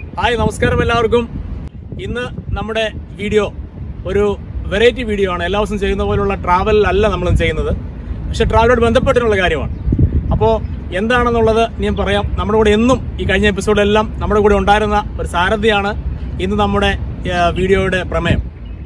hi നമസ്കാരം എല്ലാവർക്കും ഇന്ന് നമ്മുടെ വീഡിയോ ഒരു വെറൈറ്റി വീഡിയോ ആണ് എല്ലാ ദിവസവും ചെയ്യുന്ന പോലുള്ള ട്രാവൽ അല്ല നമ്മൾ ചെയ്യുന്നത് പക്ഷെ ട്രാവലോട് ബന്ധപ്പെട്ടിട്ടുള്ള കാര്യമാണ് അപ്പോൾ എന്താണെന്നുള്ളത് ഞാൻ പറയാം നമ്മുടെ കൂടെ എന്നും ഈ കഴിഞ്ഞ എപ്പിസോഡിലെല്ലാം നമ്മുടെ കൂടെ ഉണ്ടായിരുന്ന ഒരു സാരഥിയാണ് ഇന്ന് നമ്മുടെ ആ, വീഡിയോയുടെ പ്രമേയം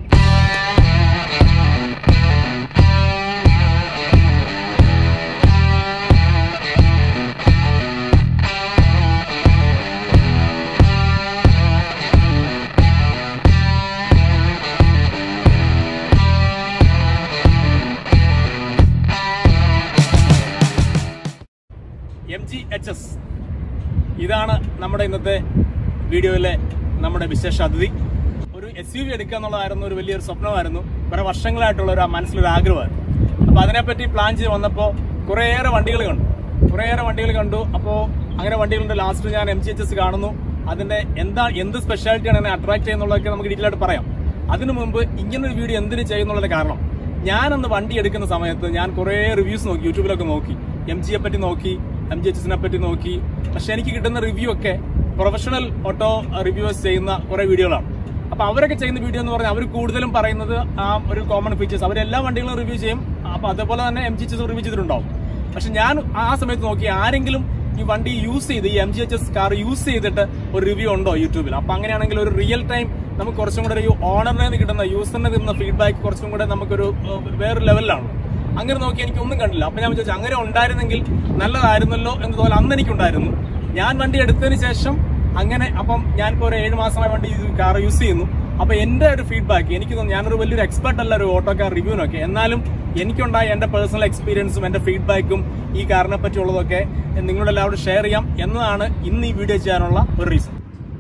എം ജി എച്ച് എസ് ഇതാണ് നമ്മുടെ ഇന്നത്തെ വീഡിയോയിലെ നമ്മുടെ വിശേഷ അതിഥി ഒരു എസ് യു വി എടുക്കുക എന്നുള്ളതായിരുന്നു ഒരു വലിയൊരു സ്വപ്നമായിരുന്നു കുറെ വർഷങ്ങളായിട്ടുള്ള ഒരു മനസ്സിലൊരു ആഗ്രഹമായിരുന്നു അപ്പൊ അതിനെപ്പറ്റി പ്ലാൻ ചെയ്ത് വന്നപ്പോൾ കുറേയേറെ വണ്ടികൾ കണ്ടു കുറേയേറെ വണ്ടികൾ കണ്ടു അപ്പോൾ അങ്ങനെ വണ്ടികളുടെ ലാസ്റ്റ് ഞാൻ എം ജി എച്ച് എസ് കാണുന്നു അതിന്റെ എന്താ എന്ത് സ്പെഷ്യാലിറ്റിയാണ് എന്നെ അട്രാക്ട് ചെയ്യുന്നുള്ളതൊക്കെ നമുക്ക് ഡീറ്റെയിൽ ആയിട്ട് പറയാം അതിനു മുമ്പ് ഇങ്ങനൊരു വീഡിയോ എന്തിനു ചെയ്യുന്നുള്ളത് കാരണം ഞാനന്ന് വണ്ടി എടുക്കുന്ന സമയത്ത് ഞാൻ കുറേ റിവ്യൂസ് നോക്കി യൂട്യൂബിലൊക്കെ നോക്കി എം ജിയെ പറ്റി നോക്കി എം ജി എച്ചിനെ പറ്റി നോക്കി പക്ഷെ എനിക്ക് കിട്ടുന്ന റിവ്യൂ ഒക്കെ പ്രൊഫഷണൽ ഓട്ടോ റിവ്യൂവേഴ്സ് ചെയ്യുന്ന കുറെ വീഡിയോകളാണ് അപ്പൊ അവരൊക്കെ ചെയ്യുന്ന വീഡിയോ എന്ന് പറഞ്ഞാൽ അവർ കൂടുതലും പറയുന്നത് ആ ഒരു കോമൺ ഫീച്ചേഴ്സ് അവർ എല്ലാ വണ്ടികളും റിവ്യൂ ചെയ്യും അപ്പൊ അതേപോലെ തന്നെ എം ജി എച്ച് റിവ്യൂ ചെയ്തിട്ടുണ്ടാവും പക്ഷെ ഞാൻ ആ സമയത്ത് നോക്കി ആരെങ്കിലും ഈ വണ്ടി യൂസ് ചെയ്ത് ഈ M G H S car use ചെയ്തിട്ട് ഒരു റിവ്യൂ ഉണ്ടോ യൂട്യൂബിൽ അപ്പൊ അങ്ങനെയാണെങ്കിൽ ഒരു റിയൽ ടൈം നമുക്ക് കുറച്ചും കൂടെ ഒരു ഓണറിൽ നിന്ന് കിട്ടുന്ന യൂസറിന് കിട്ടുന്ന ഫീഡ്ബാക്ക് കുറച്ചും കൂടെ നമുക്കൊരു ഏഹ്, വേറെ ലെവലിലാണ് അങ്ങനെ നോക്കി എനിക്ക് ഒന്നും കണ്ടില്ല അപ്പൊ ഞാൻ വിചാരിച്ചു അങ്ങനെ ഉണ്ടായിരുന്നെങ്കിൽ നല്ലതായിരുന്നല്ലോ എന്ന് തോന്നൽ അന്ന് എനിക്കുണ്ടായിരുന്നു ഞാൻ വണ്ടി എടുത്തതിന് ശേഷം അങ്ങനെ അപ്പം ഞാനിപ്പോ ഒരു ഏഴ് മാസമായി വണ്ടി കാർ യൂസ് ചെയ്യുന്നു അപ്പൊ എന്റെ ഒരു ഫീഡ്ബാക്ക് എനിക്ക് തോന്നുന്നു ഞാനൊരു വലിയൊരു എക്സ്പെർട്ട് അല്ല ഒരു ഓട്ടോ കാർ റിവ്യൂനൊക്കെ എന്നാലും എനിക്കുണ്ടായ എന്റെ പേഴ്സണൽ എക്സ്പീരിയൻസും എന്റെ ഫീഡ്ബാക്കും ഈ കാറിനെ പറ്റിയുള്ളതൊക്കെ നിങ്ങളുടെ എല്ലാവരും ഷെയർ ചെയ്യാം എന്നതാണ് ഇന്ന് ഈ വീഡിയോ ചെയ്യാനുള്ള ഒരു റീസൺ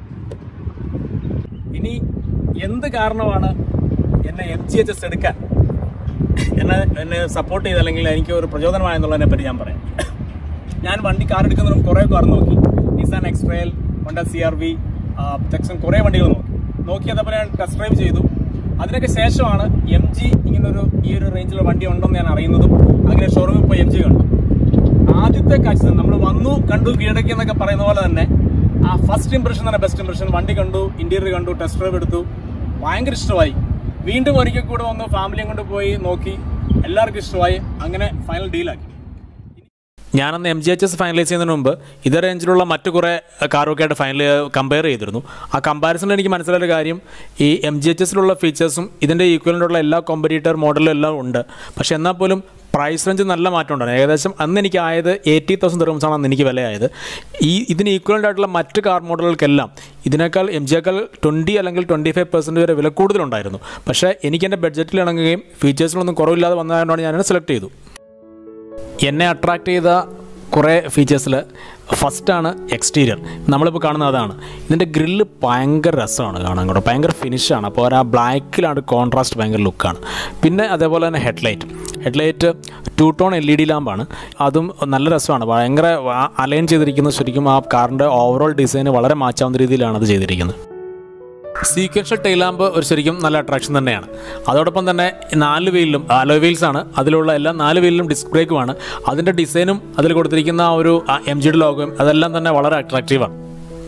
ഇനി എന്ത് കാരണമാണ് എന്നെ എം ജി എച്ച് എസ് എടുക്കാൻ എന്നെ എന്നെ സപ്പോർട്ട് ചെയ്ത് അല്ലെങ്കിൽ എനിക്ക് ഒരു പ്രചോദനമായെന്നുള്ളതിനെ പറ്റി ഞാൻ പറയാം ഞാൻ വണ്ടി കാർ എടുക്കുന്നതിനും കുറേ കാർ നോക്കി Nissan X Trail Honda C R V Tucson കുറേ വണ്ടികൾ നോക്കി നോക്കി അതേപോലെ ഞാൻ ടെസ്റ്റ് ഡ്രൈവ് ചെയ്തു അതിനൊക്കെ ശേഷമാണ് എം ജി ഇങ്ങനൊരു ഈ ഒരു റേഞ്ചിലുള്ള വണ്ടി ഉണ്ടെന്ന് ഞാൻ അറിയുന്നതും അങ്ങനെ ഷോറൂമിൽ പോയി എം ജി കണ്ടു ആദ്യത്തെ കാഴ്ച നമ്മൾ വന്നു കണ്ടു കീഴടക്കി എന്നൊക്കെ പറയുന്ന പോലെ തന്നെ ആ ഫസ്റ്റ് ഇംപ്രഷൻ തന്നെ ബെസ്റ്റ് ഇംപ്രഷൻ വണ്ടി കണ്ടു ഇന്റീരിയർ കണ്ടു ടെസ്റ്റ് ഡ്രൈവ് എടുത്തു ഭയങ്കര ഇഷ്ടമായി വീണ്ടും ഒരിക്കൽ കൂടെ വന്ന് ഫാമിലിയും കൊണ്ട് പോയി നോക്കി എല്ലാവർക്കും ഇഷ്ടമായി അങ്ങനെ ഫൈനൽ ഡീലാക്കി ഞാനന്ന് M G H S finalise ചെയ്യുന്നതിന് മുമ്പ് ഇതേ റേഞ്ചിലുള്ള മറ്റു കുറേ കാറൊക്കെ ആയിട്ട് ഫൈനൽ കമ്പയർ ചെയ്തിരുന്നു ആ കമ്പാരിസണിൽ എനിക്ക് മനസ്സിലായ കാര്യം ഈ എം ജി എച്ച് എസിലുള്ള ഫീച്ചേഴ്സും ഇതിൻ്റെ ഈക്വലൻ്റുള്ള എല്ലാ കോമ്പറ്റീറ്റർ മോഡലും എല്ലാം ഉണ്ട് പക്ഷേ എന്നാൽ പോലും പ്രൈസ് റേഞ്ച് നല്ല മാറ്റം ഉണ്ടായിരുന്നു ഏകദേശം അന്ന് എനിക്ക് ആയത് എയ്റ്റി തൗസൻഡ് ദിർഹംസാണ് അന്ന് എനിക്ക് വിലയായത് ഈ ഇതിന് ഈക്വലൻ്റ് ആയിട്ടുള്ള മറ്റ് കാർ മോഡലുകൾക്കെല്ലാം ഇതിനേക്കാൾ എം ജിയേക്കാൾ ട്വൻറ്റി അല്ലെങ്കിൽ ട്വൻറ്റി ഫൈവ് പെർസെൻറ്റ് വരെ വില കൂടുതലുണ്ടായിരുന്നു പക്ഷേ എനിക്ക് എൻ്റെ ബഡ്ജറ്റിൽ ഇണങ്ങുകയും ഫീച്ചേഴ്സിലൊന്നും കുറവില്ലാതെ വന്നതുകൊണ്ടാണ് ഞാനത് സെലക്ട് ചെയ്തു എന്നെ അട്രാക്ട് ചെയ്ത കുറേ ഫീച്ചേഴ്സിൽ ഫസ്റ്റാണ് എക്സ്റ്റീരിയർ നമ്മളിപ്പോൾ കാണുന്നത് അതാണ് ഇതിൻ്റെ ഗ്രില്ല് ഭയങ്കര രസമാണ് കാണാൻ കൂടെ ഭയങ്കര ഫിനിഷാണ് അപ്പോൾ ആ ബ്ലാക്കിലാണ് കോൺട്രാസ്റ്റ് ഭയങ്കര ലുക്കാണ് പിന്നെ അതേപോലെ തന്നെ headlight headlight two tone L E D ലാമ്പാണ് അതും നല്ല രസമാണ് ഭയങ്കര അലൈൻ ചെയ്തിരിക്കുന്നത് ശരിക്കും ആ കാറിൻ്റെ ഓവറോൾ ഡിസൈന് വളരെ മാറ്റാവുന്ന രീതിയിലാണ് അത് ചെയ്തിരിക്കുന്നത് സീക്വൻഷ്യൽ ടൈലാമ്പ് ഒരു ശരിക്കും നല്ല അട്രാക്ഷൻ തന്നെയാണ് അതോടൊപ്പം തന്നെ നാല് വീലിലും അലോ വീൽസ് ആണ് അതിലുള്ള എല്ലാ നാല് വീലിലും ഡിസ്ക് ബ്രേക്കുമാണ് അതിൻ്റെ ഡിസൈനും അതിൽ കൊടുത്തിരിക്കുന്ന ആ ഒരു എം ജിയുടെ ലോഗോയും അതെല്ലാം തന്നെ വളരെ അട്രാക്റ്റീവാണ്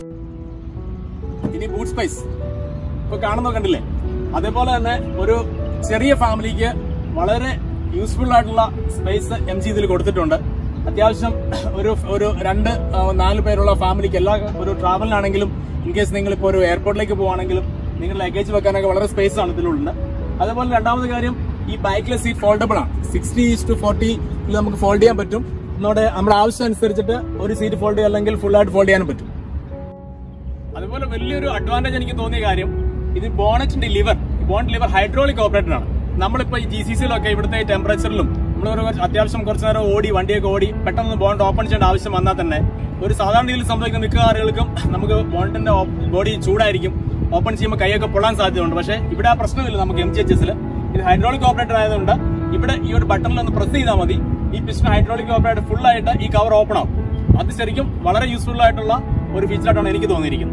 ഇനി ബൂട്ട് സ്പേസ് ഇപ്പൊ കാണുന്ന കണ്ടില്ലേ അതേപോലെ തന്നെ ഒരു ചെറിയ ഫാമിലിക്ക് വളരെ യൂസ്ഫുൾ ആയിട്ടുള്ള സ്പേസ് എം ജി ഇതിൽ കൊടുത്തിട്ടുണ്ട് അത്യാവശ്യം ഒരു ഒരു രണ്ട് ആ, നാല് പേരുള്ള ഫാമിലിക്ക് എല്ലാ ഒരു ട്രാവലിനാണെങ്കിലും ഇൻ കേസ് നിങ്ങൾ ഇപ്പോൾ ഒരു എയർപോർട്ടിലേക്ക് പോവാണെങ്കിലും നിങ്ങൾ ലഗേജ് വെക്കാനൊക്കെ വളരെ സ്പേസ് ആണ് ഇതിലുള്ളത് അതേപോലെ രണ്ടാമത്തെ കാര്യം ഈ ബൈക്കിലെ സീറ്റ് ഫോൾഡബിൾ ആണ് സിക്സ്റ്റി ടു ഫോർട്ടി നമുക്ക് ഫോൾഡ് ചെയ്യാൻ പറ്റും നമ്മുടെ നമ്മുടെ ആവശ്യം അനുസരിച്ചിട്ട് ഒരു സീറ്റ് ഫോൾഡ് ചെയ്യാൻ അല്ലെങ്കിൽ ഫുൾ ആയിട്ട് ഫോൾഡ് ചെയ്യാനും പറ്റും അതുപോലെ വലിയൊരു അഡ്വാൻറ്റേജ് എനിക്ക് തോന്നിയ കാര്യം ഇത് ബോണറ്റിന്റെ lever bonnet lever hydraulic operated ആണ് നമ്മളിപ്പോ ഈ ജി സി സിയിലൊക്കെ ഇവിടുത്തെ ടെമ്പറേച്ചറിലും നമ്മൾ ഒരു കുറച്ച് അത്യാവശ്യം കുറച്ച് നേരം ഓടി വണ്ടിയൊക്കെ ഓടി പെട്ടെന്ന് ബോണ്ട് ഓപ്പൺ ചെയ്യേണ്ട ആവശ്യം വന്നാൽ തന്നെ ഒരു സാധാരണ രീതിയിൽ സംഭവിക്കുന്ന മിക്ക കാറുകൾക്കും നമുക്ക് ബോണ്ടിന്റെ ബോഡി ചൂടായിരിക്കും ഓപ്പൺ ചെയ്യുമ്പോൾ കൈയൊക്കെ പൊള്ളാൻ സാധ്യതയുണ്ട് പക്ഷേ ഇവിടെ ആ പ്രശ്നമില്ല നമുക്ക് എം ജി എച്ച് എസിൽ ഇത് ഹൈഡ്രോളിക് ഓപ്പറേറ്റർ ആയതുകൊണ്ട് ഇവിടെ ഈ ഒരു ബട്ടണിൽ ഒന്ന് പ്രസ് ചെയ്താൽ മതി ഈ പിസ്റ്റൺ ഹൈഡ്രോളിക് ഓപ്പറേറ്റർ ഫുൾ ആയിട്ട് ഈ കവർ ഓപ്പൺ ആവും അത് ശരിക്കും വളരെ യൂസ്ഫുൾ ആയിട്ടുള്ള ഒരു ഫീച്ചറായിട്ടാണ് എനിക്ക് തോന്നിയിരിക്കുന്നത്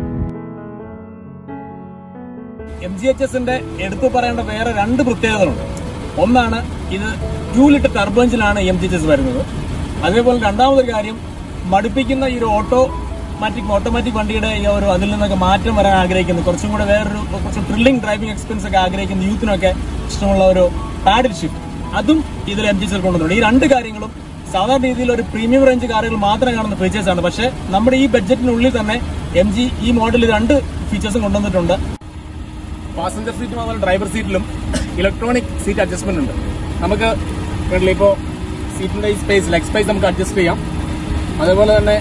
എം ജി എച്ച് എസിന്റെ എടുത്തു പറയേണ്ട വേറെ രണ്ട് പ്രത്യേകതകളുണ്ട് ഒന്നാണ് ഇത് ടു ലിറ്റർ ടർബോ എഞ്ചിനാണ് എം ജി എച്ച് എസ് വരുന്നത് അതേപോലെ രണ്ടാമതൊരു കാര്യം മടുപ്പിക്കുന്ന ഈ ഒരു ഓട്ടോ ഓട്ടോമാറ്റിക് ഓട്ടോമാറ്റിക് വണ്ടിയുടെ ഈ ഒരു അതിൽ നിന്നൊക്കെ മാറ്റം വരാൻ ആഗ്രഹിക്കുന്നു കുറച്ചും കൂടെ വേറൊരു കുറച്ച് ത്രില്ലിംഗ് ഡ്രൈവിംഗ് എക്സ്പീരിയൻസ് ഒക്കെ ആഗ്രഹിക്കുന്ന യൂത്തിനൊക്കെ ഇഷ്ടമുള്ള ഒരു പാഡിൽ ഷിഫ്റ്റ് അതും ഇതിൽ എം ജി സിൽ കൊണ്ടുവന്നിട്ടുണ്ട് ഈ രണ്ട് കാര്യങ്ങളും സാധാരണ രീതിയിൽ ഒരു പ്രീമിയം റേഞ്ച് കാറുകൾ മാത്രം കാണുന്ന ഫീച്ചേഴ്സ് ആണ് പക്ഷേ നമ്മുടെ ഈ ബഡ്ജറ്റിനുള്ളിൽ തന്നെ എം ജി ഈ മോഡലിൽ രണ്ട് ഫീച്ചേഴ്സും കൊണ്ടുവന്നിട്ടുണ്ട് പാസഞ്ചർ സീറ്റും അതുപോലെ ഡ്രൈവർ സീറ്റിലും ഇലക്ട്രോണിക് സീറ്റ് അഡ്ജസ്റ്റ്മെന്റ് ഉണ്ട് നമുക്ക് കണ്ടില്ലേ ഇപ്പോൾ സീറ്റിന്റെ ഈ സ്പേസ് ലെഗ് സ്പേസ് നമുക്ക് അഡ്ജസ്റ്റ് ചെയ്യാം അതേപോലെ തന്നെ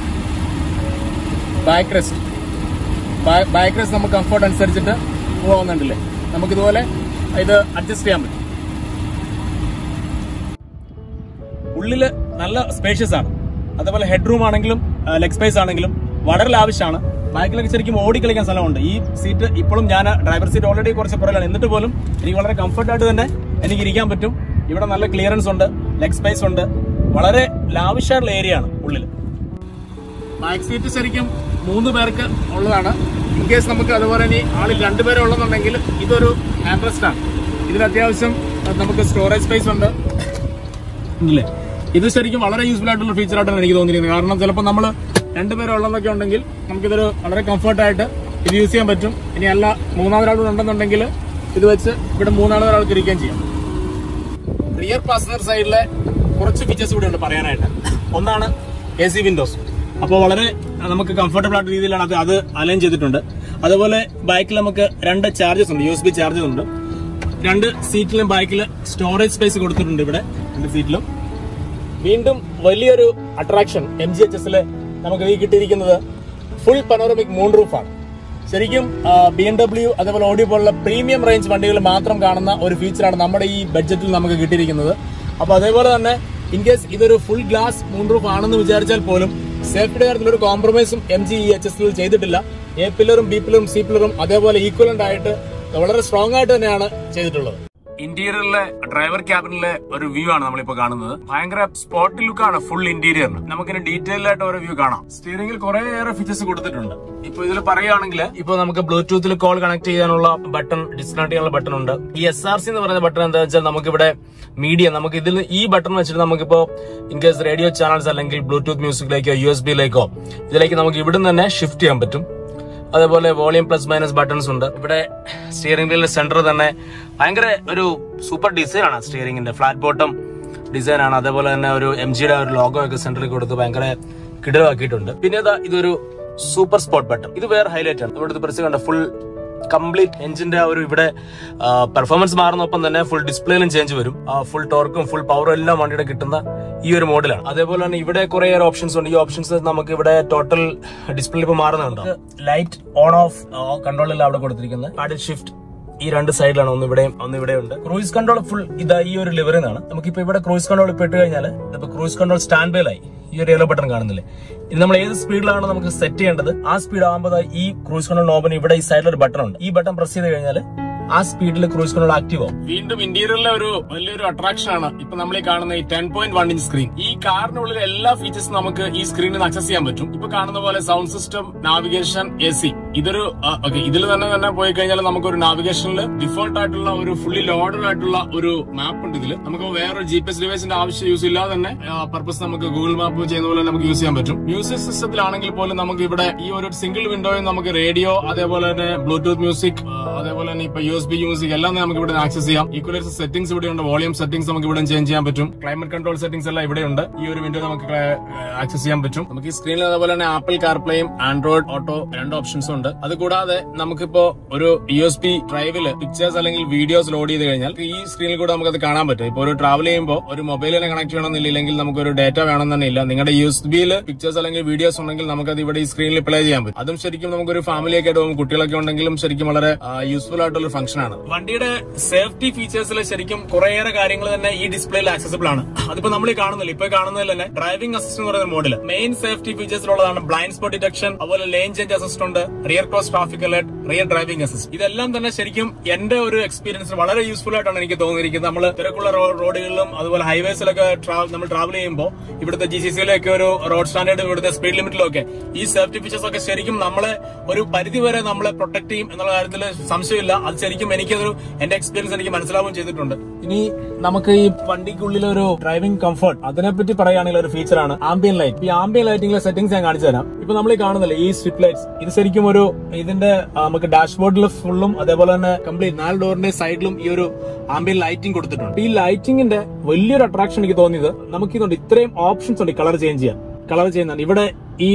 ബാക്ക് റെസ്റ്റ് ബാക്ക് റെസ്റ്റ് നമുക്ക് കംഫർട്ട് അനുസരിച്ചിട്ട് പോകുന്നുണ്ടല്ലേ നമുക്കിതുപോലെ ഇത് അഡ്ജസ്റ്റ് ചെയ്യാൻ പറ്റും ഉള്ളില് നല്ല സ്പേഷ്യസ് ആണ് അതേപോലെ ഹെഡ് റൂം ആണെങ്കിലും ലെഗ് സ്പേസ് ആണെങ്കിലും വളരെ ലാവശ്യമാണ് ബാക്കിലൊക്കെ ശരിക്കും ഓടിക്കളിക്കാൻ സ്ഥലമുണ്ട് ഈ സീറ്റ് ഇപ്പോഴും ഞാൻ ഡ്രൈവർ സീറ്റ് ഓൾറെഡി കുറച്ച് പുറകിലാണ് എന്നിട്ട് പോലും എനിക്ക് വളരെ കംഫർട്ടായിട്ട് തന്നെ എനിക്ക് ഇരിക്കാൻ പറ്റും ഇവിടെ നല്ല ക്ലിയറൻസ് ഉണ്ട് ലെഗ് സ്പേസ് ഉണ്ട് വളരെ ലാവിഷായിട്ടുള്ള ഏരിയ ആണ് ഉള്ളിൽ ബാക്ക് സീറ്റ് ശരിക്കും മൂന്ന് പേർക്ക് ഉള്ളതാണ് ഇൻ കേസ് നമുക്ക് അതുപോലെ ഇനി ആളിൽ രണ്ടുപേരെ ഉള്ളതെന്നുണ്ടെങ്കിൽ ഇതൊരു ഹാൻഡ്രസ്റ്റ് ആണ് ഇതിൽ അത്യാവശ്യം നമുക്ക് സ്റ്റോറേജ് സ്പേസ് ഉണ്ട് ഉണ്ടല്ലേ ഇത് ശരിക്കും വളരെ യൂസ്ഫുൾ ആയിട്ടുള്ള ഫീച്ചർ ആയിട്ടാണ് എനിക്ക് തോന്നിയിരിക്കുന്നത് കാരണം ചിലപ്പോൾ നമ്മൾ രണ്ടുപേരും ഉള്ളതൊക്കെ ഉണ്ടെങ്കിൽ നമുക്കിതൊരു വളരെ കംഫർട്ടായിട്ട് ഇത് യൂസ് ചെയ്യാൻ പറ്റും ഇനി അല്ല മൂന്നാമതൊരാൾ ഉണ്ടെന്നുണ്ടെങ്കിൽ ഇത് വെച്ച് ഇവിടെ മൂന്നാമതൊരാൾക്ക് ഇരിക്കുകയും ചെയ്യാം റിയർ പാസഞ്ചർ സൈഡിലെ കുറച്ച് ഫീച്ചേഴ്സ് കൂടെ ഉണ്ട് പറയാനായിട്ട് ഒന്നാണ് എ സി വിൻഡോസ് അപ്പോൾ വളരെ നമുക്ക് കംഫർട്ടബിൾ ആയിട്ട് രീതിയിലാണ് അത് അത് അലൈൻ ചെയ്തിട്ടുണ്ട് അതുപോലെ ബൈക്കിൽ നമുക്ക് രണ്ട് ചാർജസ് ഉണ്ട് യു എസ് ബി ചാർജസ് ഉണ്ട് രണ്ട് സീറ്റിലും ബാക്കിൽ സ്റ്റോറേജ് സ്പേസ് കൊടുത്തിട്ടുണ്ട് ഇവിടെ രണ്ട് സീറ്റിലും വീണ്ടും വലിയൊരു അട്രാക്ഷൻ എം ജി എച്ച് എസില് നമുക്ക് ഈ കിട്ടിയിരിക്കുന്നത് ഫുൾ പനോറമിക് മൂൺ റൂഫാണ് ശരിക്കും ബി എം ഡബ്ല്യു അതേപോലെ ഓഡി പോലുള്ള പ്രീമിയം റേഞ്ച് വണ്ടികൾ മാത്രം കാണുന്ന ഒരു ഫീച്ചറാണ് നമ്മുടെ ഈ ബഡ്ജറ്റിൽ നമുക്ക് കിട്ടിയിരിക്കുന്നത് അപ്പൊ അതേപോലെ തന്നെ ഇൻ കേസ് ഇതൊരു ഫുൾ ഗ്ലാസ് മൂൺ റൂഫ് ആണെന്ന് വിചാരിച്ചാൽ പോലും സേഫ്റ്റിയുടെ കാര്യത്തിൽ ഒരു കോംപ്രമൈസും M G E H S ചെയ്തിട്ടില്ല എ പില്ലറും ബി പില്ലറും സി പില്ലറും അതേപോലെ ഈക്വലന്റ് ആയിട്ട് വളരെ സ്ട്രോങ് ആയിട്ട് തന്നെയാണ് ചെയ്തിട്ടുള്ളത് ഇന്റീരിയറിലെ ഡ്രൈവർ ക്യാബിനിലെ ഒരു വ്യൂ ആണ് നമ്മളിപ്പോ കാണുന്നത് ഭയങ്കര സ്പോട്ട് ലുക്ക് ആണ് ഫുൾ ഇന്റീരിയറിന് നമുക്കിന് ഡീറ്റെയിൽ ആയിട്ട് ഒരു വ്യൂ കാണാം സ്റ്റിയറിംഗിൽ കുറേയേറെ ഫീച്ചേഴ്സ് കൊടുത്തിട്ടുണ്ട് ഇപ്പൊ ഇതിൽ പറയുകയാണെങ്കിൽ ഇപ്പൊ നമുക്ക് ബ്ലൂടൂത്തിൽ കോൾ കണക്ട് ചെയ്യാനുള്ള ബട്ടൺ ഡിസ്കണക്ട് ചെയ്യാനുള്ള ബട്ടൺ ഉണ്ട് ഈ എസ് ആർ സി എന്ന് പറയുന്ന ബട്ടൺ എന്താ വെച്ചാൽ നമുക്കിവിടെ മീഡിയ നമുക്ക് ഇതിൽ ഈ ബട്ടൺ വെച്ചിട്ട് നമുക്കിപ്പോ ഇൻ കേസ് റേഡിയോ ചാനൽസ് അല്ലെങ്കിൽ ബ്ലൂടൂത്ത് മ്യൂസിക്കിലേക്കോ യു എസ് ബിയിലേക്കോ ഇതിലേക്ക് നമുക്ക് ഇവിടുന്ന് തന്നെ ഷിഫ്റ്റ് ചെയ്യാൻ പറ്റും അതേപോലെ വോളിയം പ്ലസ് മൈനസ് ബട്ടൺസ് ഉണ്ട് ഇവിടെ സ്റ്റിയറിംഗ് വീലിന്റെ സെന്റർ തന്നെ ഭയങ്കര ഒരു സൂപ്പർ ഡിസൈൻ ആണ് സ്റ്റിയറിംഗിന്റെ ഫ്ലാറ്റ് ബോട്ടം ഡിസൈൻ ആണ് അതേപോലെ തന്നെ ഒരു എം ജിയുടെ ഒരു ലോഗോ ഒക്കെ സെന്ററിൽ കൊടുത്ത് ഭയങ്കര കിടിലമാക്കിയിട്ടുണ്ട് പിന്നെ ഇതാ ഇതൊരു സൂപ്പർ സ്പോട്ട് ബട്ടൺ ഇത് വേറെ ഹൈലൈറ്റ് ആണ് ഇവിടുത്തെ പ്രസ് കണ്ട ഫുൾ കംപ്ലീറ്റ് എഞ്ചിന്റെ ആ ഒരു ഇവിടെ പെർഫോമൻസ് മാറുന്നൊപ്പം തന്നെ ഫുൾ ഡിസ്പ്ലേയിലും ചേഞ്ച് വരും ഫുൾ ടോർക്കും ഫുൾ പവറും എല്ലാം വണ്ടിയുടെ കിട്ടുന്ന ഈ ഒരു മോഡലാണ് അതേപോലെ തന്നെ ഇവിടെ കുറേയേറെ ഓപ്ഷൻസ് ഉണ്ട് ഈ ഓപ്ഷൻസ് നമുക്ക് ഇവിടെ ടോട്ടൽ ഡിസ്പ്ലേ ഇപ്പൊ മാറുന്നുണ്ട് ലൈറ്റ് ഓൺ ഓഫ് കൺട്രോളെല്ലാം അവിടെ കൊടുത്തിരിക്കുന്നത് പാഡിൽ ഷിഫ്റ്റ് ഈ രണ്ട് സൈഡിലാണ് ഒന്ന് ഇവിടെ ഒന്ന് ഇവിടെ ഉണ്ട് ക്രൂയിസ് കൺട്രോൾ ഫുൾ ഇതാ ഈ ഒരു ലിവറിൽ നിന്നാണ് നമുക്കിപ്പോ ഇവിടെ ക്രൂയിസ് കൺട്രോൾ ഇപ്പൊ ഇട്ട് കഴിഞ്ഞാൽ ഇപ്പൊ ക്രൂയിസ് കൺട്രോൾ സ്റ്റാൻഡ് ബൈലായി ഈ ഒരു യെല്ലോ ബട്ടൺ കാണുന്നില്ലേ ഇത് നമ്മൾ ഏത് സ്പീഡിലാണ് നമുക്ക് സെറ്റ് ചെയ്യേണ്ടത് ആ സ്പീഡ് ആകുമ്പോൾ ദാ ഈ ക്രൂയിസ് കൺട്രോൾ നോബിന് ഇവിടെ ഈ സൈഡിൽ ഒരു ബട്ടൺ ഉണ്ട് ഈ ബട്ടൺ പ്രസ് ചെയ്ത് കഴിഞ്ഞാൽ ആ സ്പീഡിൽ ക്രൂയിസ് കൺട്രോൾ ആക്റ്റീവ് ആവും വീണ്ടും ഇന്റീരിയറിലെ ഒരു വലിയൊരു അട്രാക്ഷൻ ആണ് ഇപ്പൊ നമ്മൾ ഈ കാണുന്ന ഈ ten point one inch screen ഈ കാറിനുള്ളിൽ എല്ലാ ഫീച്ചേഴ്സും നമുക്ക് ഈ സ്ക്രീനിൽ നിന്ന് അക്സസ് ചെയ്യാൻ പറ്റും ഇപ്പൊ കാണുന്ന പോലെ sound system navigation A C ഇതൊരു ഓക്കെ ഇതിൽ തന്നെ തന്നെ പോയി കഴിഞ്ഞാൽ നമുക്ക് ഒരു നാവിഗേഷനിൽ ഡിഫോൾട്ട് ആയിട്ടുള്ള ഒരു ഫുള്ളി ലോഡഡ് ആയിട്ടുള്ള ഒരു മാപ്പ് ഉണ്ട് ഇതിൽ നമുക്ക് വേറെ ജി പി എസ് ഡിവൈസിന്റെ ആവശ്യം യൂസ് ഇല്ലാതെ തന്നെ പർപ്പസ് നമുക്ക് ഗൂഗിൾ മാപ്പ് ചെയ്യുന്ന പോലെ നമുക്ക് യൂസ് ചെയ്യാൻ പറ്റും മ്യൂസിക് സിസ്റ്റത്തിലാണെങ്കിൽ പോലും നമുക്ക് ഇവിടെ ഈ ഒരു സിംഗിൾ വിൻഡോയിൽ നമുക്ക് റേഡിയോ അതേപോലെ തന്നെ ബ്ലൂടൂത്ത് മ്യൂസിക് അതേപോലെ തന്നെ ഇപ്പൊ യു എസ് ബി മ്യൂസിക് എല്ലാം നമുക്ക് ഇവിടെ ആക്സസ് ചെയ്യാം ഈക്വലൈസ് സെറ്റിംഗ്സ് ഇവിടെ ഉണ്ട് വോളിയം സെറ്റിംഗ്സ് നമുക്ക് ഇവിടെ ചേഞ്ച് ചെയ്യാൻ പറ്റും ക്ലൈമറ്റ് കൺട്രോൾ സെറ്റിംഗ്സ് എല്ലാം ഇവിടെ ഉണ്ട് ഈ ഒരു വിൻഡോ നമുക്ക് ആക്സസ് ചെയ്യാൻ പറ്റും നമുക്ക് ഈ സ്ക്രീനിൽ അതേപോലെ തന്നെ ആപ്പിൾ കാർപ്ലേയും ആൻഡ്രോയിഡ് ഓട്ടോ രണ്ട് ഓപ്ഷൻസും ഉണ്ട് അത് കൂടാതെ നമുക്കിപ്പോ ഒരു യു എസ് പി ഡ്രൈവില് പിക്ചേഴ്സ് അല്ലെങ്കിൽ വീഡിയോസ് ലോഡ് ചെയ്ത് കഴിഞ്ഞാൽ ഈ സ്ക്രീനിൽ കൂടെ നമുക്ക് അത് കാണാൻ പറ്റും ഇപ്പൊ ഒരു ട്രാവൽ ചെയ്യുമ്പോൾ ഒരു മൊബൈലിനെ കണക്ട് ചെയ്യണമെന്നില്ല ഇല്ലെങ്കിൽ നമുക്ക് ഒരു ഡേറ്റ വേണമെന്ന് ഇല്ല നിങ്ങളുടെ യു എസ് ബിയിൽ പിക്ചേഴ്സ് അല്ലെങ്കിൽ വീഡിയോസ് ഉണ്ടെങ്കിൽ നമുക്ക് അത് ഇവിടെ ഈ സ്ക്രീനിൽ പ്ലേ ചെയ്യാൻ പറ്റും അതും ശരിക്കും നമുക്കൊരു ഫാമിലിയൊക്കെ ആയിട്ട് പോകും കുട്ടികളൊക്കെ ഉണ്ടെങ്കിലും ശരിക്കും വളരെ യൂസ്ഫുൾ ആയിട്ടുള്ള ഫംഗ്ഷൻ ആണ് വണ്ടിയുടെ സേഫ്റ്റി ഫീച്ചേഴ്സിൽ ശരിക്കും കുറേയേറെ കാര്യങ്ങൾ തന്നെ ഈ ഡിസ്പ്ലേയിൽ ആക്സസിബിൾ ആണ് അതിപ്പോ നമ്മൾ ഈ കാണുന്നില്ല ഇപ്പൊ കാണുന്നതിൽ തന്നെ ഡ്രൈവിംഗ് അസിസ്റ്റ് എന്ന് പറയുന്ന മോഡൽ മെയിൻ സേഫ്റ്റി ഫീച്ചേഴ്സിലുള്ളതാണ് ബ്ലൈൻഡ് സ്പോട്ട് ഡിറ്റക്ഷൻ അതുപോലെ ലെയിൻ ചേഞ്ച് അസിസ്റ്റ് ഉണ്ട് rear cross traffic alert rear driving assist ഇതെല്ലാം തന്നെ ശരിക്കും എന്റെ ഒരു എക്സ്പീരിയൻസ് വളരെ യൂസ്ഫുൾ ആയിട്ടാണ് എനിക്ക് തോന്നിയിരിക്കുന്നത് നമ്മൾ തിരക്കുള്ള റോ- റോഡുകളിലും അതുപോലെ ഹൈവേസിലൊക്കെ ട്രാവൽ നമ്മൾ ട്രാവൽ ചെയ്യുമ്പോൾ ഇവിടുത്തെ ജി സി സിയിലൊക്കെ ഒരു റോഡ് സ്റ്റാൻഡേർഡ് ഇവിടുത്തെ സ്പീഡ് ലിമിറ്റിലും ഒക്കെ ഈ സേഫ്റ്റി ഫീച്ചേഴ്സ് ഒക്കെ ശരിക്കും നമ്മളെ ഒരു പരിധി വരെ നമ്മളെ പ്രൊട്ടക്ട് ചെയ്യും എന്നുള്ള കാര്യത്തിൽ സംശയമില്ല അത് ശരിക്കും ശരിക്കും എനിക്കതൊരു എന്റെ എക്സ്പീരിയൻസ് എനിക്ക് മനസ്സിലാവുകയും ചെയ്തിട്ടുണ്ട് ഇനി നമുക്ക് ഈ വണ്ടിക്കുള്ളിൽ ഒരു ഡ്രൈവിംഗ് കംഫർട്ട് അതിനെപ്പറ്റി പറയുകയാണെങ്കിൽ ഒരു ഫീച്ചറാണ് ആംബിയൻ ലൈറ്റ് ഈ ആംബിയൻ ലൈറ്റിംഗിലെ സെറ്റിംഗ്സ് ഞാൻ കാണിച്ചു തരാം ഇപ്പൊ നമ്മൾ ഈ കാണുന്നില്ല ഈ സ്ട്രിപ്പ് ലൈറ്റ്സ് ഇത് ശരിക്കും ഒരു ഇതിന്റെ ആ, നമുക്ക് ഡാഷ്ബോർഡിൽ ഫുള്ളും അതേപോലെ തന്നെ കംപ്ലീറ്റ് നാല് ഡോറിന്റെ സൈഡിലും ഈ ഒരു ആംബിയൻ ലൈറ്റിംഗ് കൊടുത്തിട്ടുണ്ട് ഈ ലൈറ്റിംഗിന്റെ വലിയൊരു അട്രാക്ഷൻ എനിക്ക് തോന്നിയത് നമുക്ക് ഇതുണ്ട് ഇത്രയും ഓപ്ഷൻസ് ഉണ്ട് കളർ ചേഞ്ച് ചെയ്യാൻ കളർ ചെയ്യുന്നതാണ് ഇവിടെ ഈ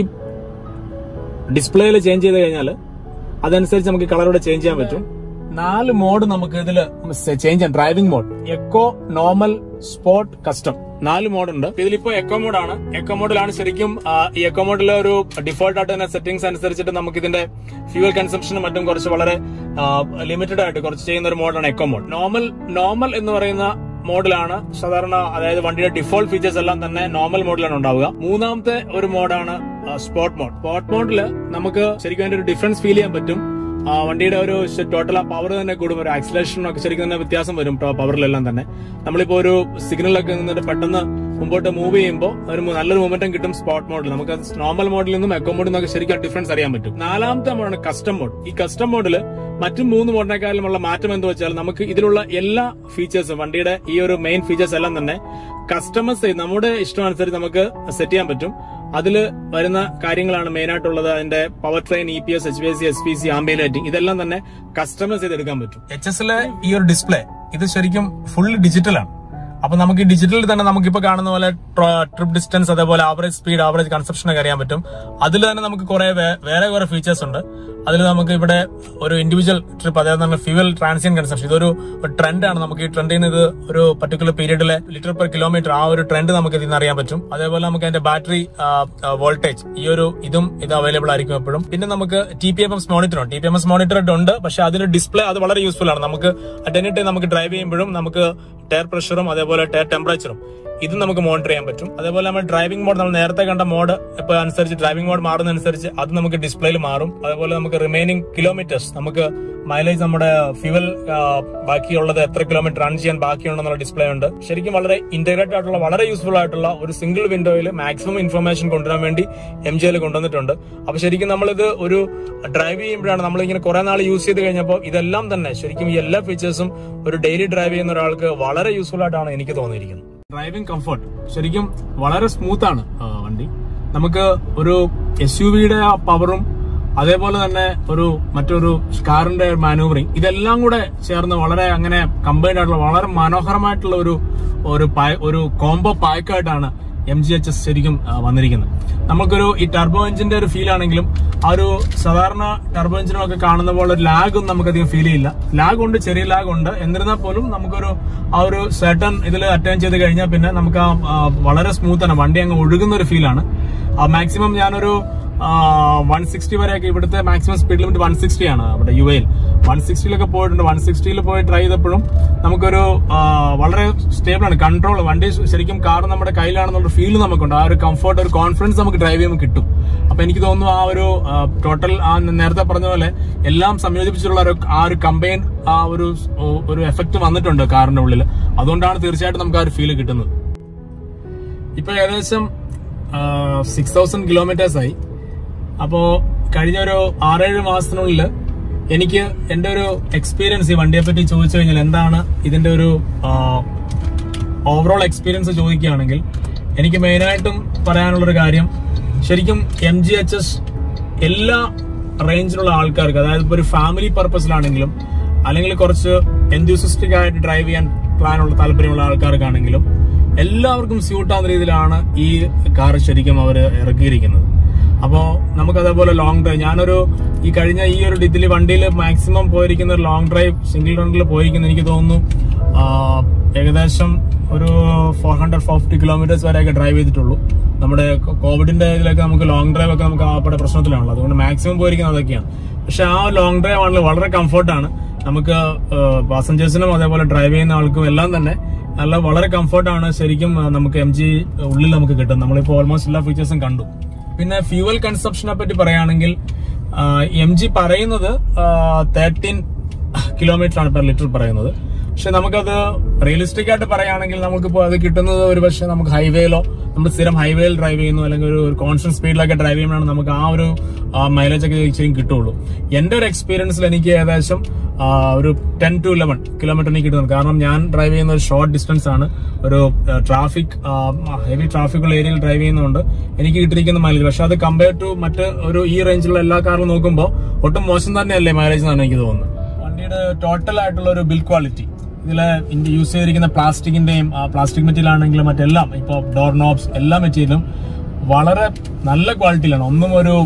ഡിസ്പ്ലേയിൽ ചേഞ്ച് ചെയ്ത് കഴിഞ്ഞാൽ അതനുസരിച്ച് നമുക്ക് കളർ ഇവിടെ ചേഞ്ച് ചെയ്യാൻ പറ്റും നാല് മോഡ് നമുക്ക് ഇതിൽ ചേഞ്ച് ചെയ്യാം driving mode eco normal sport custom നാല് മോഡ് ഉണ്ട് ഇതിലിപ്പോ എക്കോ മോഡാണ് എക്കോ മോഡിലാണ് ശരിക്കും ആ, ഈ എക്കോ മോഡിലെ ഒരു ഡിഫോൾട്ട് ആയിട്ട് തന്നെ സെറ്റിംഗ്സ് അനുസരിച്ചിട്ട് നമുക്ക് ഇതിന്റെ ഫ്യൂവൽ കൺസംഷനും മറ്റും കുറച്ച് വളരെ ലിമിറ്റഡ് ആയിട്ട് കുറച്ച് ചെയ്യുന്ന ഒരു മോഡാണ് എക്കോ മോഡ് നോർമൽ നോർമൽ എന്ന് പറയുന്ന മോഡിലാണ് സാധാരണ അതായത് വണ്ടിയുടെ ഡിഫോൾട്ട് ഫീച്ചേഴ്സ് എല്ലാം തന്നെ നോർമൽ മോഡിലാണ് ഉണ്ടാവുക മൂന്നാമത്തെ ഒരു മോഡാണ് സ്പോർട്ട് മോഡ് സ്പോർട്ട് മോഡിൽ നമുക്ക് ശരിക്കും അതിന്റെ ഒരു ഡിഫറൻസ് ഫീൽ ചെയ്യാൻ പറ്റും ആ, വണ്ടിയുടെ ഒരു ടോട്ടൽ ആ പവർ തന്നെ കൂടും ഒരു ആക്സിലേഷൻ ഒക്കെ ശരിക്കും തന്നെ വ്യത്യാസം വരും പവറിലെല്ലാം തന്നെ നമ്മളിപ്പോ ഒരു സിഗ്നലൊക്കെ നിന്നിട്ട് പെട്ടെന്ന് മുമ്പോട്ട് മൂവ് ചെയ്യുമ്പോൾ ഒരു മു- നല്ലൊരു മൊമെന്റം കിട്ടും സ്പോട്ട് മോഡിൽ നമുക്ക് നോർമൽ മോഡിൽ നിന്നും എക്കോ മോഡിൽ നിന്നൊക്കെ ശരിക്കും ഡിഫറൻസ് അറിയാൻ പറ്റും നാലാമത്തെ മോഡാണ് കസ്റ്റം മോഡ് ഈ കസ്റ്റം മോഡിൽ മറ്റു മൂന്ന് മോഡിനേക്കാളുമുള്ള മാറ്റം എന്ന് വെച്ചാൽ നമുക്ക് ഇതിലുള്ള എല്ലാ ഫീച്ചേഴ്സും വണ്ടിയുടെ ഈ ഒരു മെയിൻ ഫീച്ചേഴ്സ് എല്ലാം തന്നെ കസ്റ്റമൈസ് നമ്മുടെ ഇഷ്ടം അനുസരിച്ച് നമുക്ക് സെറ്റ് ചെയ്യാൻ പറ്റും അതിൽ വരുന്ന കാര്യങ്ങളാണ് മെയിൻ ആയിട്ടുള്ളത് അതിന്റെ power train E P S H P S C S P C ambient lighting ഇതെല്ലാം തന്നെ കസ്റ്റമൈസ് ചെയ്തെടുക്കാൻ പറ്റും എച്ച് എസിലെ ഈ ഒരു ഡിസ്പ്ലേ ഇത് ശരിക്കും ഫുൾ ഡിജിറ്റൽ ആണ് അപ്പൊ നമുക്ക് ഈ ഡിജിറ്റലിൽ തന്നെ നമുക്കിപ്പോ കാണുന്ന പോലെ ട്രിപ്പ് ഡിസ്റ്റൻസ് അതേപോലെ ആവറേജ് സ്പീഡ് ആവറേജ് കൺസപ്ഷൻ ഒക്കെ അറിയാൻ പറ്റും അതിൽ തന്നെ നമുക്ക് കുറെ വേ- വേറെ കുറെ ഫീച്ചേഴ്സ് ഉണ്ട് അതിൽ നമുക്ക് ഇവിടെ ഒരു ഇൻഡിവിജ്വൽ ട്രിപ്പ് അതായത് നമ്മൾ ഫ്യൂവൽ ട്രാൻസിയൻ കൺസപ്ഷൻ ഇതൊരു ട്രെൻഡ് ആണ് നമുക്ക് ഈ ട്രെൻഡിൽ നിന്ന് ഇത് ഒരു പർട്ടിക്കുലർ പീരീഡിലെ ലിറ്റർ പെർ കിലോമീറ്റർ ആ ഒരു ട്രെൻഡ് നമുക്ക് ഇതിൽ നിന്ന് അറിയാൻ പറ്റും അതേപോലെ നമുക്ക് അതിന്റെ ബാറ്ററി വോൾട്ടേജ് ഈ ഒരു ഇതും ഇത് അവൈലബിൾ ആയിരിക്കും എപ്പോഴും പിന്നെ നമുക്ക് T P M S monitor ഉണ്ട് T P M S monitor ഉണ്ട് പക്ഷെ അതിന്റെ ഡിസ്പ്ലേ അത് വളരെ യൂസ്ഫുൾ ആണ് നമുക്ക് അറ്റ് എനി ടൈം നമുക്ക് ഡ്രൈവ് ചെയ്യുമ്പോഴും നമുക്ക് ടയർ പ്രഷറും അതേപോലെ ടയർ ടെമ്പറേച്ചറും ഇത് നമുക്ക് മോണിറ്റർ ചെയ്യാൻ പറ്റും അതേപോലെ നമ്മൾ ഡ്രൈവിംഗ് മോഡ് നമ്മൾ നേരത്തെ കണ്ട മോഡ് ഇപ്പൊ അനുസരിച്ച് ഡ്രൈവിംഗ് മോഡ് മാറുന്നതനുസരിച്ച് അത് നമുക്ക് ഡിസ്പ്ലേയിൽ മാറും അതേപോലെ നമുക്ക് റിമൈനിങ് കിലോമീറ്റേഴ്സ് നമുക്ക് മൈലേജ് നമ്മുടെ ഫ്യൂവൽ ബാക്കിയുള്ളത് എത്ര കിലോമീറ്റർ റൺ ചെയ്യാൻ ബാക്കിയുണ്ടെന്നുള്ള ഡിസ്പ്ലേ ഉണ്ട് ശരിക്കും വളരെ ഇന്റഗ്രേറ്റഡ് ആയിട്ടുള്ള വളരെ യൂസ്ഫുൾ ആയിട്ടുള്ള ഒരു സിംഗിൾ വിൻഡോയിൽ മാക്സിമം ഇൻഫർമേഷൻ കൊണ്ടുവരാൻ വേണ്ടി എം ജിയിൽ കൊണ്ടുവന്നിട്ടുണ്ട് അപ്പൊ ശരിക്കും നമ്മളിത് ഒരു ഡ്രൈവ് ചെയ്യുമ്പോഴാണ് നമ്മൾ ഇങ്ങനെ കുറെ നാൾ യൂസ് ചെയ്ത് കഴിഞ്ഞപ്പോൾ ഇതെല്ലാം തന്നെ ശരിക്കും ഈ എല്ലാ ഫീച്ചേഴ്സും ഒരു ഡെയിലി ഡ്രൈവ് ചെയ്യുന്ന ഒരാൾക്ക് വളരെ യൂസ്ഫുൾ ആയിട്ടാണ് എനിക്ക് തോന്നിയിരിക്കുന്നത് ഡ്രൈവിംഗ് കംഫർട്ട് ശരിക്കും വളരെ സ്മൂത്ത് ആണ് ആ, വണ്ടി നമുക്ക് ഒരു എസ് യു വിയുടെ ആ പവറും അതേപോലെ തന്നെ ഒരു മറ്റൊരു കാറിന്റെ മാനൂവറിങ് ഇതെല്ലാം കൂടെ ചേർന്ന് വളരെ അങ്ങനെ കമ്പൈൻഡ് ആയിട്ടുള്ള വളരെ മനോഹരമായിട്ടുള്ള ഒരു ഒരു പായ- ഒരു കോംബോ പായ്ക്കായിട്ടാണ് എം ജി എച്ച് എസ് ശരിക്കും ആ, വന്നിരിക്കുന്നത് നമുക്കൊരു ഈ ടർബോ എഞ്ചിന്റെ ഒരു ഫീൽ ആണെങ്കിലും ആ ഒരു സാധാരണ ടർബോ എഞ്ചിനൊക്കെ കാണുന്ന പോലെ ഒരു ലാഗും നമുക്കധികം ഫീൽ ചെയ്യില്ല ലാഗ് ഉണ്ട് ചെറിയ ലാഗ് ഉണ്ട് എന്നിരുന്നാൽ പോലും നമുക്കൊരു ആ ഒരു സെർട്ടൺ ഇതിൽ അറ്റൈൻ ചെയ്ത് കഴിഞ്ഞാൽ പിന്നെ നമുക്ക് ആ ആ, വളരെ സ്മൂത്ത് ആണ് വണ്ടി അങ്ങ് ഒഴുകുന്ന ഒരു ഫീലാണ് മാക്സിമം ഞാനൊരു വൺ സിക്സ്റ്റി വരെയൊക്കെ ഇവിടുത്തെ maximum speed limit one sixty ആണ് അവിടെ യു എയിൽ വൺ സിക്സ്റ്റിയിലൊക്കെ പോയിട്ടുണ്ട് വൺ സിക്സ്റ്റിയിൽ പോയി ട്രൈ ചെയ്തപ്പോഴും നമുക്കൊരു ആ, വളരെ സ്റ്റേബിൾ ആണ് കൺട്രോൾ വണ്ടി ശരിക്കും കാർ നമ്മുടെ കയ്യിലാണെന്നുള്ള ഫീൽ നമുക്കുണ്ട് ആ ഒരു കംഫർട്ട് ഒരു കോൺഫിഡൻസ് നമുക്ക് ഡ്രൈവ് ചെയ്യുമ്പോൾ കിട്ടും അപ്പൊ എനിക്ക് തോന്നുന്നു ആ ഒരു ടോട്ടൽ ആ നേരത്തെ പറഞ്ഞ പോലെ എല്ലാം സംയോജിപ്പിച്ചിട്ടുള്ള ഒരു ആ ഒരു കമ്പൈൻ ആ ഒരു ഒരു എഫക്ട് വന്നിട്ടുണ്ട് കാറിന്റെ ഉള്ളിൽ അതുകൊണ്ടാണ് തീർച്ചയായിട്ടും നമുക്ക് ആ ഒരു ഫീൽ കിട്ടുന്നത് ഇപ്പൊ ഏകദേശം സിക്സ് തൗസൻഡ് കിലോമീറ്റേഴ്സ് ആയി അപ്പോ കഴിഞ്ഞ ഒരു ആറേഴ് മാസത്തിനുള്ളിൽ എനിക്ക് എന്റെ ഒരു എക്സ്പീരിയൻസ് ഈ വണ്ടിയെ പറ്റി ചോദിച്ചു കഴിഞ്ഞാൽ എന്താണ് ഇതിന്റെ ഒരു ഓവറോൾ എക്സ്പീരിയൻസ് ചോദിക്കുകയാണെങ്കിൽ എനിക്ക് മെയിനായിട്ടും പറയാനുള്ളൊരു കാര്യം ശരിക്കും എം ജി എച്ച് എസ് എല്ലാ റേഞ്ചിലുള്ള ആൾക്കാർക്ക് അതായത് ഇപ്പോൾ ഒരു ഫാമിലി പർപ്പസിലാണെങ്കിലും അല്ലെങ്കിൽ കുറച്ച് എൻത്യൂസിസ്റ്റിക് ആയിട്ട് ഡ്രൈവ് ചെയ്യാൻ പ്ലാനുള്ള താല്പര്യമുള്ള ആൾക്കാർക്കാണെങ്കിലും എല്ലാവർക്കും സ്യൂട്ടാവുന്ന രീതിയിലാണ് ഈ കാർ ശരിക്കും അവർ ഇറക്കിയിരിക്കുന്നത് അപ്പോ നമുക്ക് അതേപോലെ ലോങ് ഡ്രൈവ് ഞാനൊരു ഈ കഴിഞ്ഞ ഈ ഒരു ഇതിൽ വണ്ടിയിൽ മാക്സിമം പോയിരിക്കുന്ന ഒരു ലോങ് ഡ്രൈവ് സിംഗിൾ റണ്ണിൽ പോയിരിക്കുന്ന എനിക്ക് തോന്നുന്നു ആ, ഏകദേശം ഒരു ഫോർ ഹൺഡ്രഡ് ഫോർട്ടി കിലോമീറ്റേഴ്സ് വരെയൊക്കെ ഡ്രൈവ് ചെയ്തിട്ടുള്ളൂ നമ്മുടെ കോ- കോവിഡിന്റെ ഇതിലൊക്കെ നമുക്ക് ലോങ് ഡ്രൈവ് ഒക്കെ നമുക്ക് ആപ്പടെ പ്രശ്നത്തിലാണല്ലോ അതുകൊണ്ട് മാക്സിമം പോയിരിക്കുന്നത് അതൊക്കെയാണ് പക്ഷെ ആ ലോങ് ഡ്രൈവ് ആണെങ്കിൽ വളരെ കംഫർട്ടാണ് നമുക്ക് പാസഞ്ചേഴ്സിനും അതേപോലെ ഡ്രൈവ് ചെയ്യുന്ന ആൾക്കും എല്ലാം തന്നെ നല്ല വളരെ കംഫർട്ടാണ് ശരിക്കും ആ, നമുക്ക് എം ജി ഉള്ളിൽ നമുക്ക് കിട്ടും നമ്മളിപ്പോൾ ഓൾമോസ്റ്റ് എല്ലാ ഫീച്ചേഴ്സും കണ്ടു പിന്നെ ഫ്യൂവൽ കൺസപ്ഷനെ പറ്റി പറയുകയാണെങ്കിൽ എം ജി പറയുന്നത് തേർട്ടീൻ കിലോമീറ്റർ ആണ് പെർ ലിറ്റർ പറയുന്നത് പക്ഷെ നമുക്കത് റിയലിസ്റ്റിക് ആയിട്ട് പറയുകയാണെങ്കിൽ നമുക്കിപ്പോൾ അത് കിട്ടുന്നത് ഒരു പക്ഷേ നമുക്ക് ഹൈവേയിലോ നമ്മൾ സ്ഥിരം ഹൈവേയിൽ ഡ്രൈവ് ചെയ്യുന്നു അല്ലെങ്കിൽ ഒരു കോൺസ്റ്റന്റ് സ്പീഡിലൊക്കെ ഡ്രൈവ് ചെയ്യുമ്പോഴാണ് നമുക്ക് ആ ഒരു മൈലേജ് ഒക്കെ ശരിക്കും കിട്ടുള്ളൂ എന്റെ ഒരു എക്സ്പീരിയൻസിൽ എനിക്ക് ഏകദേശം ആ, ഒരു ടെൻ ടു ഇലവൻ കിലോമീറ്റർ എനിക്ക് കിട്ടുന്നത് കാരണം ഞാൻ ഡ്രൈവ് ചെയ്യുന്ന ഒരു ഷോർട്ട് ഡിസ്റ്റൻസ് ആണ് ഒരു ട്രാഫിക് ഹെവി ട്രാഫിക് ഉള്ള ഏരിയയിൽ ഡ്രൈവ് ചെയ്യുന്നതുകൊണ്ട് എനിക്ക് കിട്ടിയിരിക്കുന്ന മൈലേജ് പക്ഷെ അത് കമ്പയർ ടു മറ്റ് ഒരു ഈ റേഞ്ചിലുള്ള എല്ലാ കാറിലും നോക്കുമ്പോൾ ഒട്ടും മോശം തന്നെയല്ലേ മൈലേജ് എന്നാണ് എനിക്ക് തോന്നുന്നത് വണ്ടിയുടെ ടോട്ടൽ ആയിട്ടുള്ള ഒരു ബിൽ ക്വാളിറ്റി ഇതില് യൂസ് ചെയ്തിരിക്കുന്ന പ്ലാസ്റ്റിക്കിന്റെയും പ്ലാസ്റ്റിക് മെറ്റീരിയൽ ആണെങ്കിലും മറ്റെല്ലാം ഇപ്പോൾ ഡോർ നോബ്സ് എല്ലാ മെറ്റീരിയലും വളരെ നല്ല ക്വാളിറ്റിയിലാണ് ഒന്നും ഒരു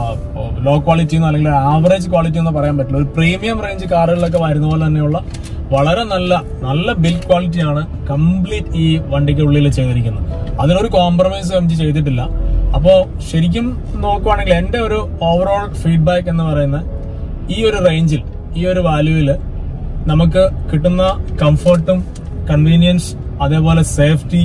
ലോ ക്വാളിറ്റി എന്നോ അല്ലെങ്കിൽ ആവറേജ് ക്വാളിറ്റി എന്നോ പറയാൻ പറ്റില്ല ഒരു പ്രീമിയം റേഞ്ച് കാറുകളിലൊക്കെ വരുന്ന പോലെ തന്നെയുള്ള വളരെ നല്ല നല്ല ബിൽഡ് ക്വാളിറ്റിയാണ് കംപ്ലീറ്റ് ഈ വണ്ടിക്ക് ഉള്ളിൽ ചെയ്തിരിക്കുന്നത് അതിനൊരു കോംപ്രമൈസ് എം ജി ചെയ്തിട്ടില്ല അപ്പോൾ ശരിക്കും നോക്കുവാണെങ്കിൽ എൻ്റെ ഒരു ഓവറോൾ ഫീഡ്ബാക്ക് എന്ന് പറയുന്നത് ഈ ഒരു റേഞ്ചിൽ ഈ ഒരു വാല്യൂവിൽ നമുക്ക് കിട്ടുന്ന കംഫർട്ടും കൺവീനിയൻസ് അതേപോലെ സേഫ്റ്റി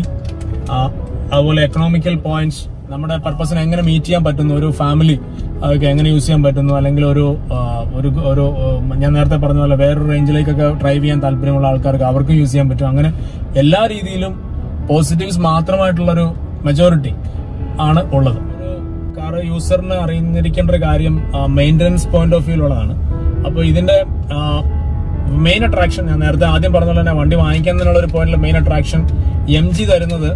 അതുപോലെ എക്കണോമിക്കൽ പോയിന്റ്സ് നമ്മുടെ പർപ്പസിനെ എങ്ങനെ മീറ്റ് ചെയ്യാൻ പറ്റുന്നു ഒരു ഫാമിലി ഒക്കെ എങ്ങനെ യൂസ് ചെയ്യാൻ പറ്റുന്നു അല്ലെങ്കിൽ ഒരു ആ, ഒരു ഒരു ആ, ഞാൻ നേരത്തെ പറഞ്ഞ പോലെ വേറൊരു റേഞ്ചിലേക്കൊക്കെ ഡ്രൈവ് ചെയ്യാൻ താല്പര്യമുള്ള ആൾക്കാർക്ക് അവർക്കും യൂസ് ചെയ്യാൻ പറ്റും അങ്ങനെ എല്ലാ രീതിയിലും പോസിറ്റീവ്സ് മാത്രമായിട്ടുള്ള ഒരു മെജോറിറ്റി ആണ് ഉള്ളത് ഒരു കാർ യൂസറിന് അറിഞ്ഞിരിക്കേണ്ട ഒരു കാര്യം മെയിൻ്റനൻസ് പോയിന്റ് ഓഫ് വ്യൂലുള്ളതാണ് അപ്പോൾ ഇതിന്റെ മെയിൻ അട്രാക്ഷൻ ഞാൻ നേരത്തെ ആദ്യം പറഞ്ഞ പോലെ തന്നെ വണ്ടി വാങ്ങിക്കുന്നതിനുള്ള ഒരു പോയിന്റിലെ മെയിൻ അട്രാക്ഷൻ എം ജി തരുന്നത്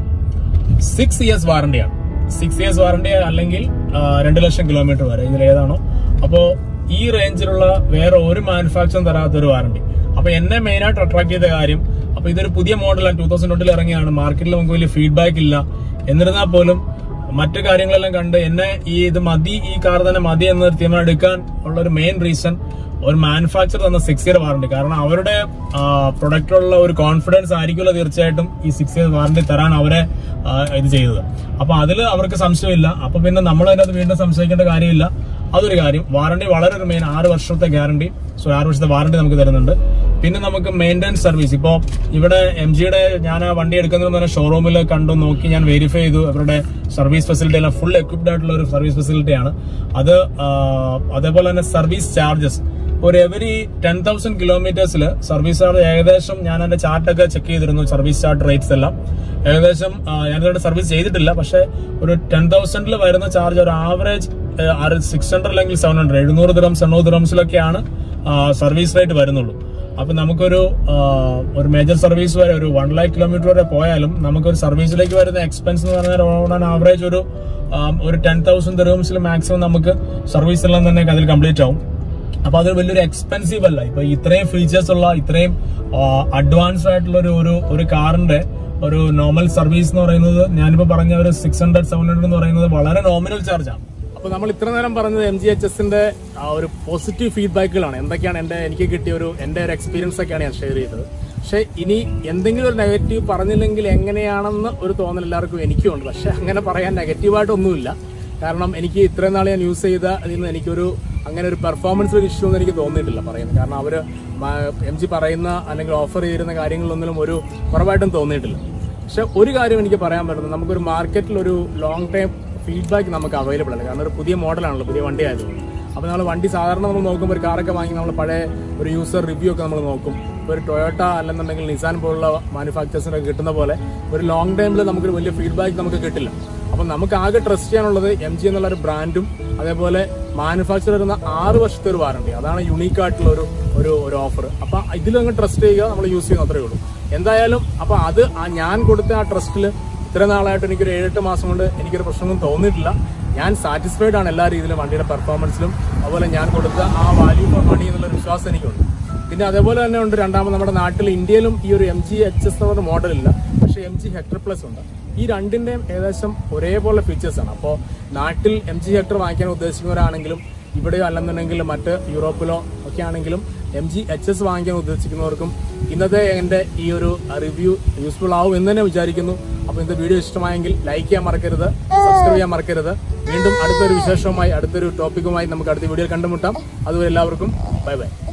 സിക്സ് ഇയേഴ്സ് വാറണ്ടിയാണ് സിക്സ് ഇയേഴ്സ് വാറണ്ടി അല്ലെങ്കിൽ ആ, രണ്ട് ലക്ഷം കിലോമീറ്റർ വരെ ഇതിൽ ഏതാണോ അപ്പോ ഈ റേഞ്ചിലുള്ള വേറെ ഒരു മാനുഫാക്ചറും തരാത്ത ഒരു വാറണ്ടി അപ്പൊ എന്നെ മെയിൻ ആയിട്ട് അട്രാക്ട് ചെയ്ത കാര്യം അപ്പൊ ഇതൊരു പുതിയ മോഡലാണ് ടൂ തൗസൻഡ് ട്വന്റിൽ ഇറങ്ങിയാണ് മാർക്കറ്റിൽ നമുക്ക് വലിയ ഫീഡ്ബാക്ക് ഇല്ല എന്നിരുന്നാൽ പോലും മറ്റു കാര്യങ്ങളെല്ലാം കണ്ട് എന്നെ ഈ ഇത് മതി ഈ കാർ തന്നെ മതി എന്നൊരു തീരുമാനം എടുക്കാൻ ഉള്ള ഒരു മെയിൻ റീസൺ ഒരു മാനുഫാക്ചർ തന്ന സിക്സ് ഇയർ വാറണ്ടി കാരണം അവരുടെ പ്രൊഡക്റ്റിലുള്ള ഒരു കോൺഫിഡൻസ് ആയിരിക്കുമല്ലോ തീർച്ചയായിട്ടും ഈ സിക്സ് ഇയർ വാറണ്ടി തരാൻ അവരെ ആ, ഇത് ചെയ്തത് അപ്പൊ അതിൽ അവർക്ക് സംശയമില്ല അപ്പൊ പിന്നെ നമ്മൾ അതിനകത്ത് വീണ്ടും സംശയിക്കേണ്ട കാര്യമില്ല അതൊരു കാര്യം വാറണ്ടി വളരെ ഒരു മെയിൻ ആറ് വർഷത്തെ ഗ്യാരണ്ടി സോ ആറ് വർഷത്തെ വാറണ്ടി നമുക്ക് തരുന്നുണ്ട് പിന്നെ നമുക്ക് മെയിൻ്റെനൻസ് സർവീസ് ഇപ്പോൾ ഇവിടെ എം ജിയുടെ ഞാൻ ആ വണ്ടി എടുക്കുന്നത് തന്നെ ഷോറൂമിൽ കണ്ടു നോക്കി ഞാൻ വെരിഫൈ ചെയ്തു അവരുടെ സർവീസ് ഫെസിലിറ്റി എല്ലാം ഫുൾ എക്വിപ്ഡ് ആയിട്ടുള്ള ഒരു സർവീസ് ഫെസിലിറ്റിയാണ് അത് ആ, അതേപോലെ തന്നെ സർവീസ് ചാർജസ് ഒരു എവരി ടെൻ തൗസൻഡ് കിലോമീറ്റേഴ്സിൽ സർവീസ് ചാർജ് ഏകദേശം ഞാൻ എന്റെ ചാർട്ടൊക്കെ ചെക്ക് ചെയ്തിരുന്നു സർവീസ് ചാർട്ട് റേറ്റ്സ് എല്ലാം ഏകദേശം ആ, ഞാനിതുവരെ സർവീസ് ചെയ്തിട്ടില്ല പക്ഷെ ഒരു ടെൻ തൗസൻഡിൽ വരുന്ന ചാർജ് ഒരു ആവറേജ് സിക്സ് ഹൺഡ്രഡ് അല്ലെങ്കിൽ സെവൻ ഹൺഡ്രഡ് എഴുന്നൂറ് ദിറംസ് എണ്ണൂറ് ദിറംസിലൊക്കെയാണ് സർവീസ് റേറ്റ് വരുന്നുള്ളൂ അപ്പൊ നമുക്കൊരു ആ, ഒരു മേജർ സർവീസ് വരെ ഒരു വൺ ലാക്ക് കിലോമീറ്റർ വരെ പോയാലും നമുക്കൊരു സർവീസിലേക്ക് വരുന്ന എക്സ്പെൻസ് എന്ന് പറഞ്ഞാൽ ഓൺ ആവറേജ് ഒരു ആ, ഒരു ടെൻ തൗസൻഡ് ദിറംസിൽ മാക്സിമം നമുക്ക് സർവീസ് എല്ലാം തന്നെ അതിൽ കംപ്ലീറ്റ് ആവും അപ്പൊ അത് വലിയൊരു എക്സ്പെൻസീവ് അല്ല ഇപ്പൊ ഇത്രയും ഫീച്ചേഴ്സ് ഉള്ള ഇത്രയും അഡ്വാൻസ്ഡ് ആയിട്ടുള്ള ഒരു ഒരു ഒരു കാറിന്റെ ഒരു നോർമൽ സർവീസ് എന്ന് പറയുന്നത് ഞാനിപ്പോ പറഞ്ഞ ഒരു സിക്സ് ഹൺഡ്രഡ് സെവൻ ഹൺഡ്രഡ് എന്ന് പറയുന്നത് വളരെ നോമിനൽ ചാർജ് ആണ് അപ്പൊ നമ്മൾ ഇത്ര നേരം പറഞ്ഞത് എം ജി എച്ച് എസിന്റെ ഒരു പോസിറ്റീവ് ഫീഡ്ബാക്കുകളാണ് എന്തൊക്കെയാണ് എന്റെ എനിക്ക് കിട്ടിയ ഒരു എന്റെ ഒരു എക്സ്പീരിയൻസ് ഒക്കെയാണ് ഞാൻ ഷെയർ ചെയ്തത് പക്ഷെ ഇനി എന്തെങ്കിലും ഒരു നെഗറ്റീവ് പറഞ്ഞില്ലെങ്കിൽ എങ്ങനെയാണെന്ന് ഒരു തോന്നൽ എല്ലാവർക്കും എനിക്കും ഉണ്ട് പക്ഷെ അങ്ങനെ പറയാൻ നെഗറ്റീവായിട്ടൊന്നുമില്ല കാരണം എനിക്ക് ഇത്രയും നാൾ ഞാൻ യൂസ് ചെയ്ത ഇതിൽ നിന്ന് എനിക്കൊരു അങ്ങനെ ഒരു പെർഫോമൻസ് ഒരു ഇഷ്യൂ ഒന്നും എനിക്ക് തോന്നിയിട്ടില്ല പറയുന്നത് കാരണം അവർ എം ജി പറയുന്ന അല്ലെങ്കിൽ ഓഫർ ചെയ്തിരുന്ന കാര്യങ്ങളിലൊന്നിലും ഒരു കുറവായിട്ടും തോന്നിയിട്ടില്ല പക്ഷെ ഒരു കാര്യം എനിക്ക് പറയാൻ പറ്റുന്നത് നമുക്കൊരു മാർക്കറ്റിൽ ഒരു ലോങ് ടൈം ഫീഡ്ബാക്ക് നമുക്ക് അവൈലബിൾ അല്ല കാരണം ഒരു പുതിയ മോഡലാണല്ലോ പുതിയ വണ്ടി ആയതുകൊണ്ട് അപ്പോൾ നമ്മൾ വണ്ടി സാധാരണ നമ്മൾ നോക്കുമ്പോൾ ഒരു കാറൊക്കെ വാങ്ങി നമ്മൾ പഴയ ഒരു യൂസർ റിവ്യൂ ഒക്കെ നമ്മൾ നോക്കും ഇപ്പോൾ ഒരു ടൊയോട്ട അല്ലെന്നുണ്ടെങ്കിൽ നിസാൻ പോലുള്ള മാനുഫാക്ചേഴ്സിനൊക്കെ കിട്ടുന്ന പോലെ ഒരു ലോങ് ടൈമിൽ നമുക്കൊരു വലിയ ഫീഡ്ബാക്ക് നമുക്ക് കിട്ടില്ല അപ്പം നമുക്ക് ആകെ ട്രസ്റ്റ് ചെയ്യാനുള്ളത് എം ജി എന്നുള്ള ഒരു ബ്രാൻഡും അതേപോലെ മാനുഫാക്ചർ വരുന്ന ആറ് വർഷത്തെ ഒരു വാറണ്ടി അതാണ് യുണീക്ക് ആയിട്ടുള്ള ഒരു ഒരു ഒരു ഓഫർ അപ്പൊ ഇതിലങ്ങ് ട്രസ്റ്റ് ചെയ്യുക നമ്മൾ യൂസ് ചെയ്യുന്ന അത്രേ ഉള്ളൂ എന്തായാലും അപ്പൊ അത് ആ ഞാൻ കൊടുത്ത ആ ട്രസ്റ്റിൽ ഇത്ര നാളായിട്ട് എനിക്കൊരു ഏഴെട്ട് മാസം കൊണ്ട് എനിക്കൊരു പ്രശ്നമൊന്നും തോന്നിയിട്ടില്ല ഞാൻ സാറ്റിസ്ഫൈഡ് ആണ് എല്ലാ രീതിയിലും വണ്ടിയുടെ പെർഫോമൻസിലും അതുപോലെ ഞാൻ കൊടുത്ത ആ വാല്യൂ ഫോർ മണി എന്നുള്ള ഒരു വിശ്വാസം എനിക്കുണ്ട് പിന്നെ അതേപോലെ തന്നെ ഉണ്ട് രണ്ടാമത് നമ്മുടെ നാട്ടിൽ ഇന്ത്യയിലും ഈ ഒരു എം ജി എച്ച് എസ് എന്നൊരു മോഡൽ ഇല്ല പക്ഷേ എം ജി ഹെക്ടർ പ്ലസ് ഉണ്ട് ഈ രണ്ടിന്റെയും ഏകദേശം ഒരേപോലെ ഫീച്ചേഴ്സ് ആണ് അപ്പോൾ നാട്ടിൽ എം ജി ഹെക്ടർ വാങ്ങിക്കാൻ ഉദ്ദേശിക്കുന്നവരാണെങ്കിലും ഇവിടെയോ അല്ലെന്നുണ്ടെങ്കിൽ മറ്റ് യൂറോപ്പിലോ ഒക്കെ ആണെങ്കിലും എം ജി എച്ച് എസ് വാങ്ങിക്കാൻ ഉദ്ദേശിക്കുന്നവർക്കും ഇന്നത്തെ എൻ്റെ ഈ ഒരു റിവ്യൂ യൂസ്ഫുൾ ആവും എന്ന് തന്നെ വിചാരിക്കുന്നു അപ്പോൾ ഇന്നത്തെ വീഡിയോ ഇഷ്ടമായെങ്കിൽ ലൈക്ക് ചെയ്യാൻ മറക്കരുത് സബ്സ്ക്രൈബ് ചെയ്യാൻ മറക്കരുത് വീണ്ടും അടുത്തൊരു വിശേഷവുമായി അടുത്തൊരു ടോപ്പിക്കുമായി നമുക്ക് അടുത്ത വീഡിയോയിൽ കണ്ടുമുട്ടാം അതുവരെ എല്ലാവർക്കും ബൈ ബൈ